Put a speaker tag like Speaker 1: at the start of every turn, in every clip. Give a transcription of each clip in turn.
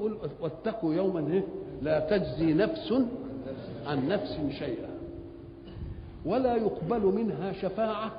Speaker 1: يقول واتقوا يوما ايه لا تجزي نفس عن نفس شيئا ولا يقبل منها شفاعة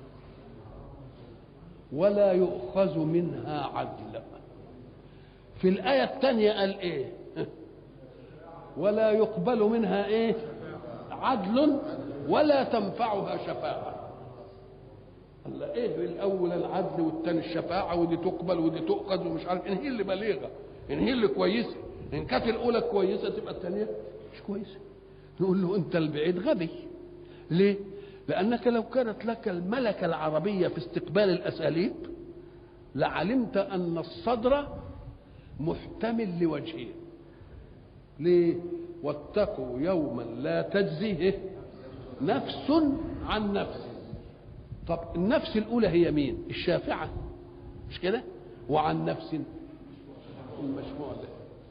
Speaker 1: ولا يؤخذ منها عدل في الآية الثانية قال إيه ولا يقبل منها إيه عدل ولا تنفعها شفاعة قال إيه الأول العدل والثاني الشفاعة ودي تقبل ودي تؤخذ ومش عارف إن هي اللي بليغة إن هي اللي كويسة إن كانت الأولى كويسة تبقى الثانية مش كويسة نقول له أنت البعيد غبي ليه؟ لأنك لو كانت لك الملكة العربية في استقبال الأساليب لعلمت أن الصدر محتمل لوجهين ليه؟ واتقوا يوما لا تجزي نفس عن نفس طب النفس الأولى هي مين؟ الشافعة مش كده؟ وعن نفس المشفوع ده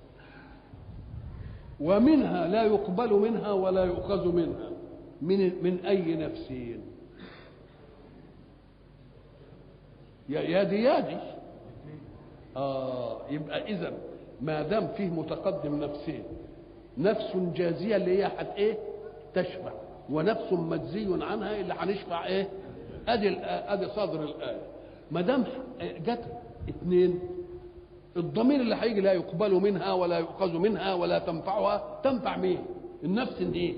Speaker 1: ومنها لا يقبل منها ولا يؤخذ منها من من اي نفسين يا يا دي يا دي اه يبقى اذا ما دام فيه متقدم نفسين نفس جازيه اللي هي حت ايه تشفع ونفس مجزي عنها اللي هنشفع ايه ادي ادي صدر الايه ما دام جت اثنين الضمير اللي هيجي لا يقبل منها ولا يؤخذ منها ولا تنفعها تنفع مين النفس ايه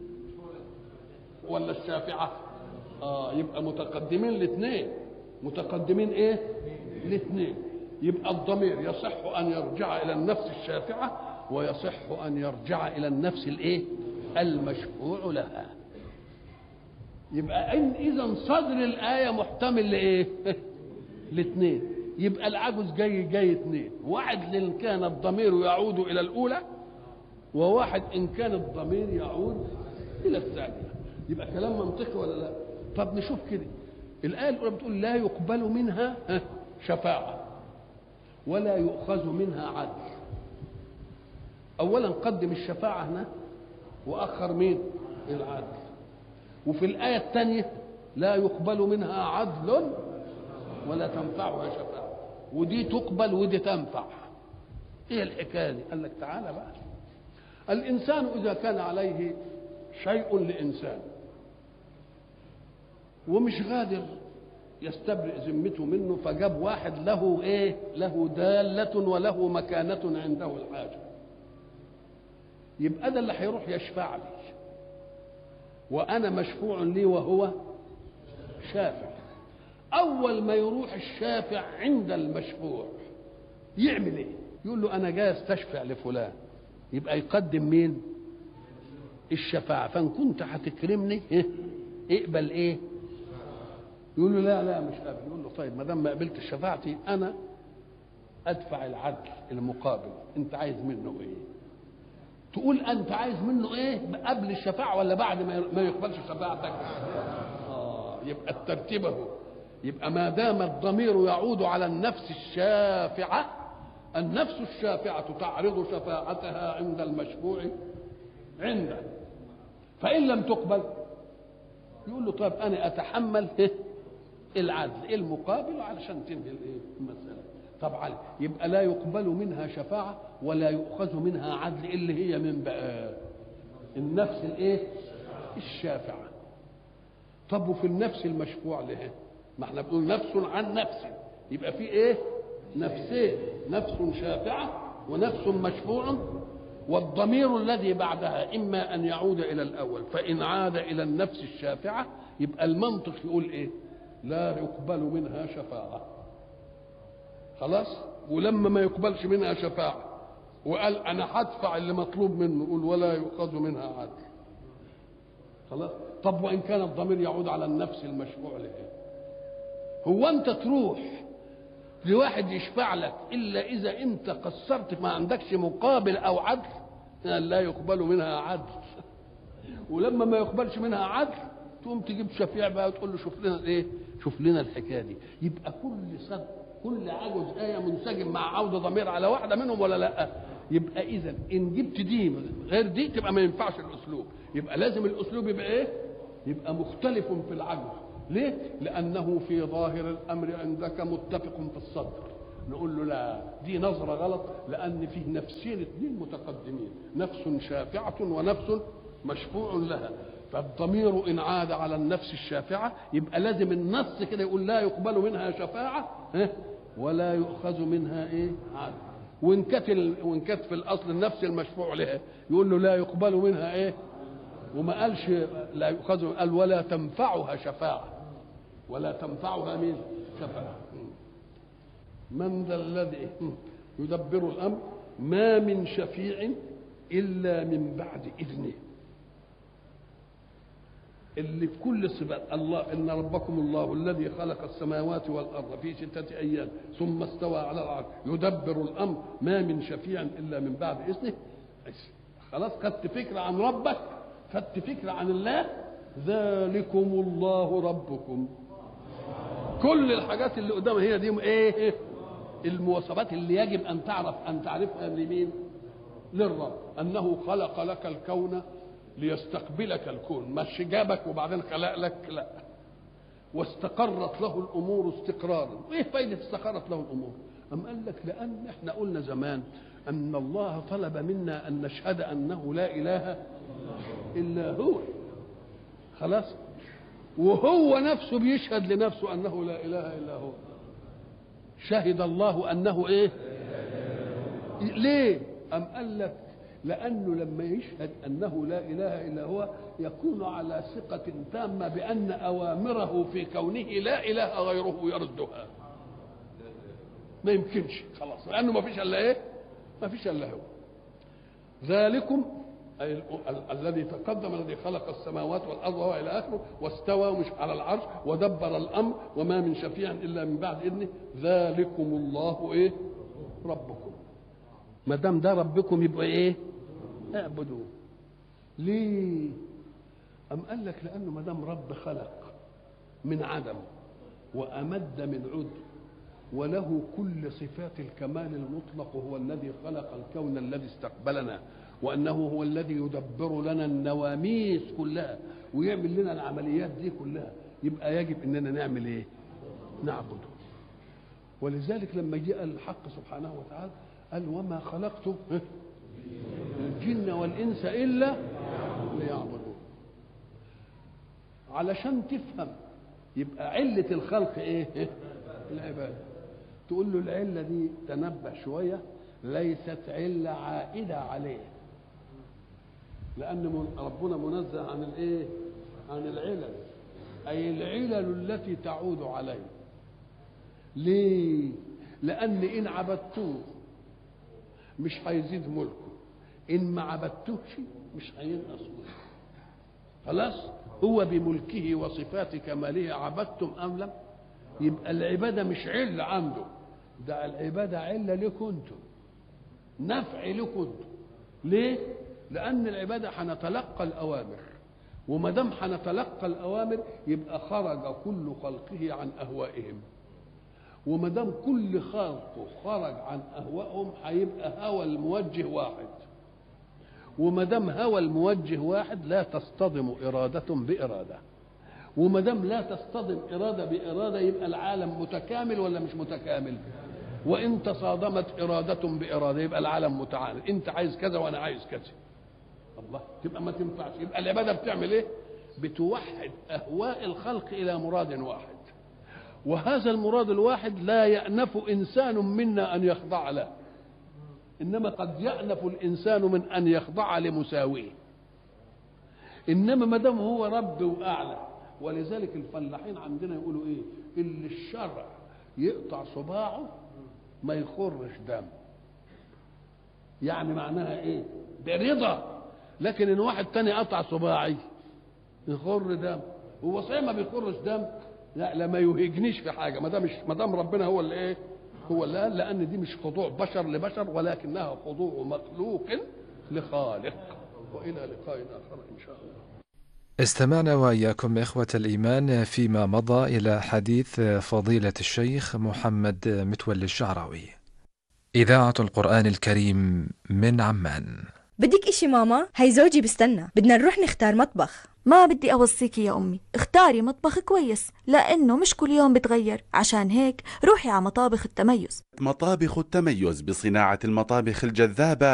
Speaker 1: ولا الشافعة اه يبقى متقدمين الاثنين متقدمين ايه الاثنين يبقى الضمير يصح ان يرجع الى النفس الشافعة ويصح ان يرجع الى النفس الايه المشفوع لها يبقى إن اذا صدر الايه محتمل لايه الاثنين يبقى العجز جاي جاي اثنين واحد ان كان الضمير يعود الى الاولى وواحد ان كان الضمير يعود الى الثانيه يبقى كلام منطقي ولا لا طب نشوف كده الآية الأولى بتقول لا يقبل منها شفاعة ولا يؤخذ منها عدل أولا قدم الشفاعة هنا وأخر مين العدل وفي الآية الثانية لا يقبل منها عدل ولا تنفعها شفاعة ودي تقبل ودي تنفع ايه الحكايه دي قال لك تعالى بقى الانسان اذا كان عليه شيء لانسان ومش قادر يستبرئ ذمته منه فجاب واحد له ايه له دالة وله مكانة عنده الحاجة يبقى ده اللي هيروح يشفع لي وانا مشفوع لي وهو شافع اول ما يروح الشافع عند المشفوع يعمل ايه يقول له انا جاي استشفع لفلان يبقى يقدم مين الشفاعة فإن كنت هتكرمني إيه؟ اقبل إيه؟ يقول له لا لا مش قابل يقول له طيب ما دام ما قبلت شفاعتي أنا أدفع العدل المقابل أنت عايز منه إيه؟ تقول أنت عايز منه إيه؟ قبل الشفاعة ولا بعد ما ما يقبلش شفاعتك؟ آه يبقى الترتيب أهو يبقى ما دام الضمير يعود على النفس الشافعة النفس الشافعة تعرض شفاعتها عند المشفوع عنده فإن لم تقبل يقول له طيب أنا أتحمل العدل المقابل علشان تنهي الايه المسألة طبعا يبقى لا يقبل منها شفاعة ولا يؤخذ منها عدل اللي هي من بقى النفس الايه الشافعة طب وفي النفس المشفوع له ما احنا بنقول نفس عن نفس يبقى في ايه نفسين نفس شافعة ونفس مشفوع والضمير الذي بعدها إما أن يعود إلى الأول فإن عاد إلى النفس الشافعة يبقى المنطق يقول إيه لا يقبل منها شفاعة خلاص ولما ما يقبلش منها شفاعة وقال أنا هدفع اللي مطلوب منه يقول ولا يؤخذ منها عدل خلاص طب وإن كان الضمير يعود على النفس المشفوع له هو أنت تروح لواحد يشفع لك الا اذا انت قصرت ما عندكش مقابل او عدل لا يقبل منها عدل ولما ما يقبلش منها عدل تقوم تجيب شفيع بقى وتقول له شوف لنا ايه شوف لنا الحكايه دي يبقى كل صد كل عجز ايه منسجم مع عوده ضمير على واحده منهم ولا لا يبقى اذا ان جبت دي غير دي تبقى ما ينفعش الاسلوب يبقى لازم الاسلوب يبقى ايه يبقى مختلف في العجز ليه؟ لأنه في ظاهر الأمر عندك متفق في الصدر نقول له لا دي نظرة غلط لأن فيه نفسين اثنين متقدمين نفس شافعة ونفس مشفوع لها فالضمير إن عاد على النفس الشافعة يبقى لازم النص كده يقول لا يقبل منها شفاعة ها؟ ولا يؤخذ منها إيه عدل وإن كانت ال- وإن كانت في الأصل النفس المشفوع لها يقول له لا يقبل منها إيه وما قالش لا يؤخذ قال ولا تنفعها شفاعة ولا تنفعها مين شفاعة من ذا الذي يدبر الامر ما من شفيع الا من بعد اذنه اللي في كل صفات الله ان ربكم الله الذي خلق السماوات والارض في سته ايام ثم استوى على العرش يدبر الامر ما من شفيع الا من بعد اذنه خلاص خدت فكره عن ربك خدت فكره عن الله ذلكم الله ربكم كل الحاجات اللي قدامها هي دي ايه المواصفات اللي يجب ان تعرف ان تعرفها لمين للرب انه خلق لك الكون ليستقبلك الكون مش جابك وبعدين خلق لك لا واستقرت له الامور استقرارا ايه فايده استقرت له الامور ام قال لك لان احنا قلنا زمان ان الله طلب منا ان نشهد انه لا اله الا هو خلاص وهو نفسه بيشهد لنفسه انه لا اله الا هو شهد الله انه ايه ليه ام قال لك لانه لما يشهد انه لا اله الا هو يكون على ثقه تامه بان اوامره في كونه لا اله غيره يردها ما يمكنش خلاص لانه ما فيش الا ايه ما فيش الا هو ذلكم أي ال- ال- الذي تقدم الذي خلق السماوات والارض وهو الى اخره واستوى مش على العرش ودبر الامر وما من شفيع الا من بعد اذنه ذلكم الله ايه ربكم ما دام ده ربكم يبقى ايه اعبدوه ليه ام قال لك لانه ما دام رب خلق من عدم وامد من عدم وله كل صفات الكمال المطلق هو الذي خلق الكون الذي استقبلنا وانه هو الذي يدبر لنا النواميس كلها ويعمل لنا العمليات دي كلها يبقى يجب اننا نعمل ايه نعبده ولذلك لما جاء الحق سبحانه وتعالى قال وما خلقت الجن والانس الا ليعبدون علشان تفهم يبقى علة الخلق ايه؟ العبادة تقول له العلة دي تنبه شوية ليست علة عائدة عليه لأن من- ربنا منزه عن الايه؟ عن العلل أي العلل التي تعود عليه ليه؟ لأن إن عبدتوه مش هيزيد ملكه إن ما عبدتوهش مش هينقص ملكه خلاص هو بملكه وصفات كماله عبدتم ام لم يبقى العباده مش عله عنده ده العباده عله لكم انتم نفع لكم انتم ليه لان العباده هنتلقى الاوامر وما دام هنتلقى الاوامر يبقى خرج كل خلقه عن اهوائهم وما دام كل خلقه خرج عن اهوائهم هيبقى هوى الموجه واحد وما دام هوى الموجه واحد لا تصطدم إرادة بإرادة وما دام لا تصطدم إرادة بإرادة يبقى العالم متكامل ولا مش متكامل وإن تصادمت إرادة بإرادة يبقى العالم متعادل أنت عايز كذا وأنا عايز كذا الله تبقى ما تنفعش يبقى العبادة بتعمل إيه بتوحد أهواء الخلق إلى مراد واحد وهذا المراد الواحد لا يأنف إنسان منا أن يخضع له انما قد يأنف الانسان من ان يخضع لمساويه انما ما دام هو رب واعلى ولذلك الفلاحين عندنا يقولوا ايه اللي الشرع يقطع صباعه ما يخرش دم يعني معناها ايه برضا لكن ان واحد تاني قطع صباعي يخر دم هو صحيح ما بيخرش دم لا لا ما يهجنيش في حاجه ما دام مش ما دام ربنا هو اللي ايه هو اللي قال لان دي مش خضوع بشر لبشر ولكنها خضوع مخلوق لخالق والى لقاء اخر ان شاء الله
Speaker 2: استمعنا وإياكم إخوة الإيمان فيما مضى إلى حديث فضيلة الشيخ محمد متولي الشعراوي إذاعة القرآن الكريم من عمان
Speaker 3: بدك إشي ماما؟ هي زوجي بستنى بدنا نروح نختار مطبخ ما بدي أوصيكي يا أمي اختاري مطبخ كويس لأنه مش كل يوم بتغير عشان هيك روحي على مطابخ التميز
Speaker 4: مطابخ التميز بصناعة المطابخ الجذابة